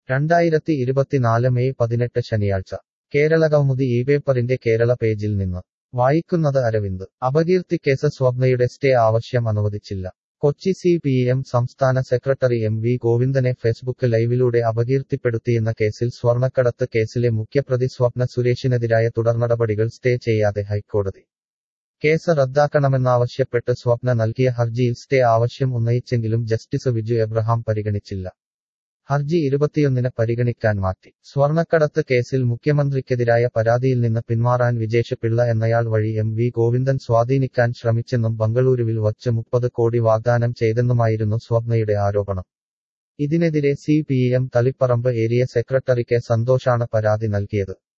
രണ്ടായിരത്തി ഇരുപത്തിനാല് മെയ് പതിനെട്ട് ശനിയാഴ്ച കേരള കൗമുദി ഈ പേപ്പറിന്റെ കേരള പേജിൽ നിന്ന് വായിക്കുന്നത് അരവിന്ദ് അപകീർത്തിക്കേസ് സ്വപ്നയുടെ സ്റ്റേ ആവശ്യം അനുവദിച്ചില്ല കൊച്ചി സി പി എം സംസ്ഥാന സെക്രട്ടറി എം വി ഗോവിന്ദനെ ഫേസ്ബുക്ക് ലൈവിലൂടെ അപകീർത്തിപ്പെടുത്തിയെന്ന കേസിൽ സ്വർണക്കടത്ത് കേസിലെ മുഖ്യപ്രതി സ്വപ്ന സുരേഷിനെതിരായ തുടർനടപടികൾ സ്റ്റേ ചെയ്യാതെ ഹൈക്കോടതി കേസ് റദ്ദാക്കണമെന്നാവശ്യപ്പെട്ട് സ്വപ്ന നൽകിയ ഹർജിയിൽ സ്റ്റേ ആവശ്യം ഉന്നയിച്ചെങ്കിലും ജസ്റ്റിസ് വിജു എബ്രഹാം പരിഗണിച്ചില്ല ഹർജി ഇരുപത്തിയൊന്നിന് പരിഗണിക്കാൻ മാറ്റി സ്വർണക്കടത്ത് കേസിൽ മുഖ്യമന്ത്രിക്കെതിരായ പരാതിയിൽ നിന്ന് പിന്മാറാൻ വിജേഷ് പിള്ള എന്നയാൾ വഴി എം വി ഗോവിന്ദൻ സ്വാധീനിക്കാൻ ശ്രമിച്ചെന്നും ബംഗളൂരുവിൽ വച്ച് മുപ്പത് കോടി വാഗ്ദാനം ചെയ്തെന്നുമായിരുന്നു സ്വപ്നയുടെ ആരോപണം ഇതിനെതിരെ C P M Taliparamba area secretary K സന്തോഷാണ് പരാതി നൽകിയത്